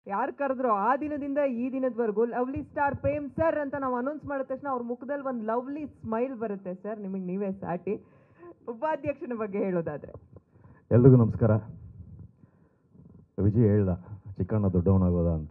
ಯಾರು ಕರೆದ್ರು ಆ ದಿನದಿಂದ ಈ ದಿನದವರೆಗೂ ಲವ್ಲಿ ಸ್ಟಾರ್ ಪ್ರೇಮ್ ಸರ್ ಅಂತ ನಾವು ಅನೌನ್ಸ್ ಮಾಡಿದ ತಕ್ಷಣ ಅವ್ರ ಮುಖದಲ್ಲಿ ಒಂದು ಲವ್ಲಿ ಸ್ಮೈಲ್ ಬರುತ್ತೆ ಸರ್ ನಿಮಗೆ ನೀವೇ ಸಾಟಿ ಉಪಾಧ್ಯಕ್ಷನ ಬಗ್ಗೆ ಹೇಳೋದಾದ್ರೆ ಎಲ್ರಿಗೂ ನಮಸ್ಕಾರ ವಿಜಯ್ ಹೇಳ್ದ ಚಿಕ್ಕಣ್ಣ ದೊಡ್ಡವನಾಗೋದ ಅಂತ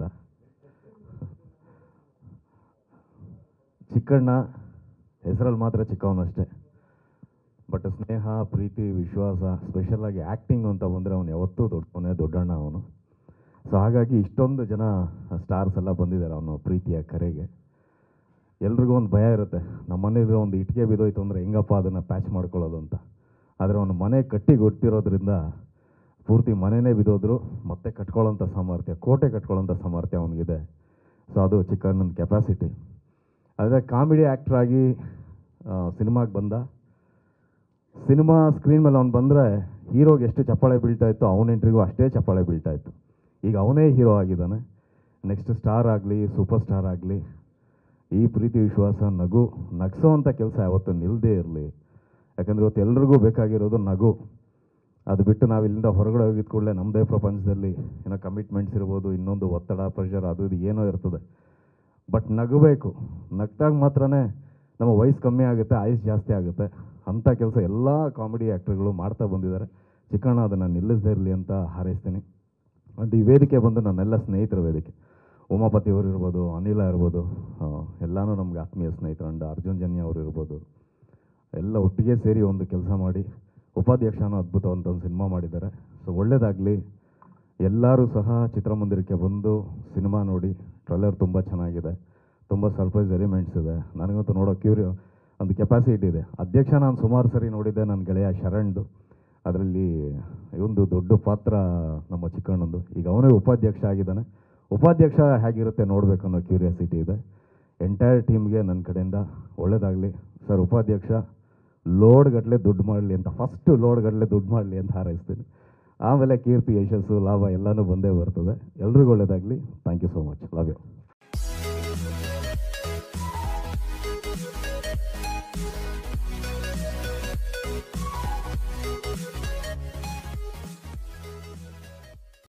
ಚಿಕ್ಕಣ್ಣ ಹೆಸರಲ್ಲಿ ಮಾತ್ರ ಚಿಕ್ಕವನಷ್ಟೇ ಬಟ್ ಸ್ನೇಹ ಪ್ರೀತಿ ವಿಶ್ವಾಸ ಸ್ಪೆಷಲಾಗಿ ಆ್ಯಕ್ಟಿಂಗ್ ಅಂತ ಬಂದರೆ ಅವನು ಯಾವತ್ತೂ ದೊಡ್ಡವನೇ ದೊಡ್ಡಣ್ಣ ಅವನು ಸೊ ಹಾಗಾಗಿ ಇಷ್ಟೊಂದು ಜನ ಸ್ಟಾರ್ಸ್ ಎಲ್ಲ ಬಂದಿದ್ದಾರೆ ಅವನು ಪ್ರೀತಿಯ ಕರೆಗೆ ಎಲ್ರಿಗೂ ಒಂದು ಭಯ ಇರುತ್ತೆ ನಮ್ಮ ಮನೇಲಿರೋ ಒಂದು ಇಟ್ಟಿಗೆ ಬಿದ್ದೋಯ್ತು ಅಂದರೆ ಹೆಂಗಪ್ಪ ಅದನ್ನು ಪ್ಯಾಚ್ ಮಾಡ್ಕೊಳ್ಳೋದು ಅಂತ ಆದರೆ ಅವನು ಮನೆ ಕಟ್ಟಿ ಗೊತ್ತಿರೋದ್ರಿಂದ ಪೂರ್ತಿ ಮನೆಯೇ ಬಿದ್ದೋದ್ರು ಮತ್ತೆ ಕಟ್ಕೊಳ್ಳೋಂಥ ಸಾಮರ್ಥ್ಯ ಕೋಟೆ ಕಟ್ಕೊಳ್ಳೋಂಥ ಸಾಮರ್ಥ್ಯ ಅವನಿಗಿದೆ ಸೊ ಅದು ಚಿಕ್ಕಣ್ಣನ ಕೆಪಾಸಿಟಿ ಅದೇ ಕಾಮಿಡಿ ಆ್ಯಕ್ಟ್ರಾಗಿ ಸಿನಿಮಾಗೆ ಬಂದ ಸಿನಿಮಾ ಸ್ಕ್ರೀನ್ ಮೇಲೆ ಅವ್ನು ಬಂದರೆ ಹೀರೋಗೆ ಎಷ್ಟು ಚಪ್ಪಾಳೆ ಬೀಳ್ತಾ ಇತ್ತು ಅವನ ಎಂಟ್ರಿಗೂ ಅಷ್ಟೇ ಚಪ್ಪಾಳೆ ಬೀಳ್ತಾ ಇತ್ತು ಈಗ ಅವನೇ ಹೀರೋ ಆಗಿದ್ದಾನೆ ನೆಕ್ಸ್ಟ್ ಸ್ಟಾರ್ ಆಗಲಿ ಸೂಪರ್ ಸ್ಟಾರ್ ಆಗಲಿ ಈ ಪ್ರೀತಿ ವಿಶ್ವಾಸ ನಗು ನಗಿಸೋವಂಥ ಕೆಲಸ ಯಾವತ್ತೂ ನಿಲ್ಲದೇ ಇರಲಿ ಯಾಕಂದರೆ ಇವತ್ತು ಎಲ್ರಿಗೂ ಬೇಕಾಗಿರೋದು ನಗು ಅದು ಬಿಟ್ಟು ನಾವು ಇಲ್ಲಿಂದ ಹೊರಗಡೆ ಹೋಗಿದ ಕೂಡಲೇ ನಮ್ಮದೇ ಪ್ರಪಂಚದಲ್ಲಿ ಏನೋ ಕಮಿಟ್ಮೆಂಟ್ಸ್ ಇರ್ಬೋದು ಇನ್ನೊಂದು ಒತ್ತಡ ಪ್ರೆಷರ್ ಅದು ಇದು ಏನೋ ಇರ್ತದೆ ಬಟ್ ನಗಬೇಕು ನಗ್ದಾಗ ಮಾತ್ರನೇ ನಮ್ಮ ವಯಸ್ಸು ಕಮ್ಮಿ ಆಗುತ್ತೆ ಆಯುಸ್ ಜಾಸ್ತಿ ಆಗುತ್ತೆ ಅಂಥ ಕೆಲಸ ಎಲ್ಲ ಕಾಮಿಡಿ ಆ್ಯಕ್ಟರ್ಗಳು ಮಾಡ್ತಾ ಬಂದಿದ್ದಾರೆ ಚಿಕ್ಕಣ್ಣ ಅದನ್ನು ನಿಲ್ಲಿಸದೇ ಇರಲಿ ಅಂತ ಹಾರೈಸ್ತೀನಿ ಅಂಡ್ ಈ ವೇದಿಕೆ ಬಂದು ನನ್ನೆಲ್ಲ ಸ್ನೇಹಿತರ ವೇದಿಕೆ ಉಮಾಪತಿ ಅವರು ಇರ್ಬೋದು ಅನಿಲ ಇರ್ಬೋದು ಆ, ಎಲ್ಲನೂ ನಮ್ಗೆ ಆತ್ಮೀಯ ಸ್ನೇಹಿತರು ಅಂಡ್ ಅರ್ಜುನ್ ಜನ್ಯ ಅವರು ಇರ್ಬೋದು ಎಲ್ಲ ಒಟ್ಟಿಗೆ ಸೇರಿ ಒಂದು ಕೆಲಸ ಮಾಡಿ ಉಪಾಧ್ಯಕ್ಷನೂ ಅದ್ಭುತವಂತ ಒಂದು ಸಿನಿಮಾ ಮಾಡಿದ್ದಾರೆ ಸೊ ಒಳ್ಳೇದಾಗಲಿ ಎಲ್ಲರೂ ಸಹ ಚಿತ್ರಮಂದಿರಕ್ಕೆ ಬಂದು ಸಿನಿಮಾ ನೋಡಿ ಟ್ರೈಲರ್ ತುಂಬ ಚೆನ್ನಾಗಿದೆ ತುಂಬ ಸರ್ಪ್ರೈಸ್ ಎಲಿಮೆಂಟ್ಸ್ ಇದೆ ನನಗಂತೂ ನೋಡೋ ಕ್ಯೂರಿಯೋ ಒಂದು ಕೆಪಾಸಿಟಿ ಇದೆ ಅಧ್ಯಕ್ಷ ನಾನು ಸುಮಾರು ಸರಿ ನೋಡಿದ್ದೆ ನನ್ನ ಗೆಳೆಯ ಶರಣ್ದು ಅದರಲ್ಲಿ ಒಂದು ದೊಡ್ಡ ಪಾತ್ರ ನಮ್ಮ ಚಿಕ್ಕಣ್ಣಂದು ಈಗ ಅವನೇ ಉಪಾಧ್ಯಕ್ಷ ಆಗಿದ್ದಾನೆ ಉಪಾಧ್ಯಕ್ಷ ಹೇಗಿರುತ್ತೆ ನೋಡಬೇಕು ಅನ್ನೋ ಕ್ಯೂರಿಯಾಸಿಟಿ ಇದೆ ಎಂಟೈರ್ ಟೀಮ್ಗೆ ನನ್ನ ಕಡೆಯಿಂದ ಒಳ್ಳೇದಾಗಲಿ ಸರ್ ಉಪಾಧ್ಯಕ್ಷ ಲೋಡ್ ಗಟ್ಟಲೆ ದುಡ್ಡು ಮಾಡಲಿ ಅಂತ ಫಸ್ಟು ಲೋಡ್ ಗಟ್ಟಲೆ ದುಡ್ಡು ಮಾಡಲಿ ಅಂತ ಹಾರೈಸ್ತೀನಿ ಆಮೇಲೆ ಕೀರ್ತಿ ಯಶಸ್ಸು ಲಾಭ ಎಲ್ಲನೂ ಬಂದೇ ಬರ್ತದೆ ಎಲ್ರಿಗೂ ಒಳ್ಳೇದಾಗಲಿ thank you so much love you